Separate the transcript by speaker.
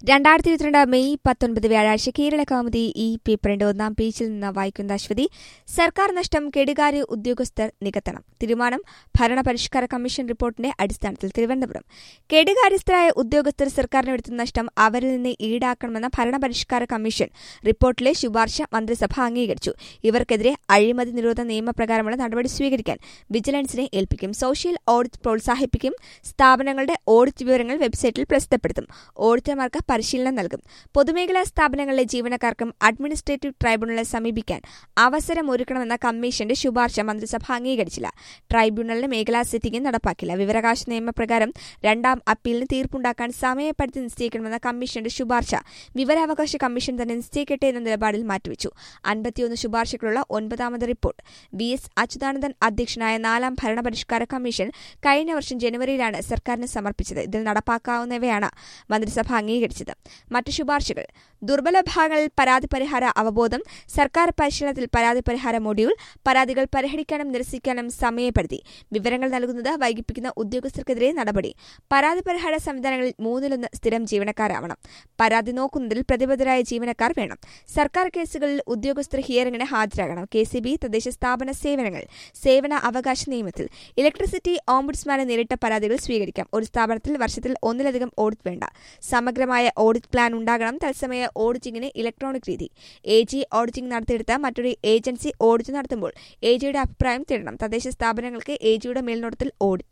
Speaker 1: രണ്ടായിരത്തി ഇരുപത്തിരണ്ട് മെയ് പത്തൊൻപത് വ്യാഴാഴ്ച കേരള കൗമുദി ഈ പേപ്പറിന്റെ ഒന്നാം പേജിൽ നിന്ന് വായിക്കുന്ന അശ്വതി സർക്കാർ നഷ്ടം കെടുകാര്യ ഉദ്യോഗസ്ഥർ നികത്തണം തീരുമാനം ഭരണപരിഷ്കാര കമ്മീഷൻ റിപ്പോർട്ടിന്റെ അടിസ്ഥാനത്തിൽ തിരുവനന്തപുരം കെടുകാര്യസ്ഥരായ ഉദ്യോഗസ്ഥർ സർക്കാരിന് വരുത്തുന്ന നഷ്ടം അവരിൽ നിന്ന് ഈടാക്കണമെന്ന ഭരണപരിഷ്കാര കമ്മീഷൻ റിപ്പോർട്ടിലെ ശുപാർശ മന്ത്രിസഭ അംഗീകരിച്ചു ഇവർക്കെതിരെ അഴിമതി നിരോധന നിയമപ്രകാരമുള്ള നടപടി സ്വീകരിക്കാൻ വിജിലൻസിനെ ഏൽപ്പിക്കും സോഷ്യൽ ഓഡിറ്റ് പ്രോത്സാഹിപ്പിക്കും സ്ഥാപനങ്ങളുടെ ഓഡിറ്റ് വിവരങ്ങൾ വെബ്സൈറ്റിൽ പ്രസിദ്ധപ്പെടുത്തും ഓഡിറ്റർമാർക്ക് പരിശീലനം നൽകും പൊതുമേഖലാ സ്ഥാപനങ്ങളിലെ ജീവനക്കാർക്കും അഡ്മിനിസ്ട്രേറ്റീവ് ട്രൈബ്യൂണലെ സമീപിക്കാൻ അവസരമൊരുക്കണമെന്ന കമ്മീഷന്റെ ശുപാർശ മന്ത്രിസഭ അംഗീകരിച്ചില്ല ട്രൈബ്യൂണലിന് മേഖലാ സിറ്റിംഗ് നടപ്പാക്കില്ല വിവരാവകാശ നിയമപ്രകാരം രണ്ടാം അപ്പീലിന് തീർപ്പുണ്ടാക്കാൻ സമയപ്പെടുത്തി നിശ്ചയിക്കണമെന്ന കമ്മീഷന്റെ ശുപാർശ വിവരാവകാശ കമ്മീഷൻ തന്നെ നിശ്ചയിക്കട്ടെ എന്ന നിലപാടിൽ മാറ്റിവെച്ചു അൻപത്തിയൊന്ന് ശുപാർശകളുള്ള ഒൻപതാമത് റിപ്പോർട്ട് വി എസ് അച്യുതാനന്ദൻ അധ്യക്ഷനായ നാലാം ഭരണപരിഷ്കാര കമ്മീഷൻ കഴിഞ്ഞ വർഷം ജനുവരിയിലാണ് സർക്കാരിന് സമർപ്പിച്ചത് ഇതിൽ നടപ്പാക്കാവുന്നവയാണ് മന്ത്രിസഭ അംഗീകരിച്ചത് മറ്റു ശുപാർശകൾ ദുർബല ഭാഗങ്ങളിൽ പരാതി പരിഹാര അവബോധം സർക്കാർ പരിശീലനത്തിൽ പരാതി പരിഹാര മൊഡ്യൂൾ പരാതികൾ പരിഹരിക്കാനും നിരസിക്കാനും സമയപ്പെടുത്തി വിവരങ്ങൾ നൽകുന്നത് വൈകിപ്പിക്കുന്ന ഉദ്യോഗസ്ഥർക്കെതിരെ നടപടി പരാതി പരിഹാര സംവിധാനങ്ങളിൽ മൂന്നിലൊന്ന് സ്ഥിരം ജീവനക്കാരാവണം പരാതി നോക്കുന്നതിൽ പ്രതിബദ്ധരായ ജീവനക്കാർ വേണം സർക്കാർ കേസുകളിൽ ഉദ്യോഗസ്ഥർ ഹിയറിംഗിന് ഹാജരാകണം കെ സി ബി തദ്ദേശ സ്ഥാപന സേവനങ്ങൾ സേവന അവകാശ നിയമത്തിൽ ഇലക്ട്രിസിറ്റി ഓംബുഡ്സ്മാനെ നേരിട്ട പരാതികൾ സ്വീകരിക്കാം ഒരു സ്ഥാപനത്തിൽ വർഷത്തിൽ ഒന്നിലധികം ഓഡിറ്റ് വേണ്ട സമഗ്രമായ ഓഡിറ്റ് പ്ലാൻ ഉണ്ടാകണം തത്സമയ ഓഡിറ്റിംഗിന് ഇലക്ട്രോണിക് രീതി എ ജി ഓഡിറ്റിംഗ് നടത്തിയെടുത്ത മറ്റൊരു ഏജൻസി ഓഡിറ്റ് നടത്തുമ്പോൾ എ ജിയുടെ അഭിപ്രായം തേടണം തദ്ദേശ സ്ഥാപനങ്ങൾക്ക് എ ജിയുടെ മേൽനോട്ടത്തിൽ ഓഡിറ്റ്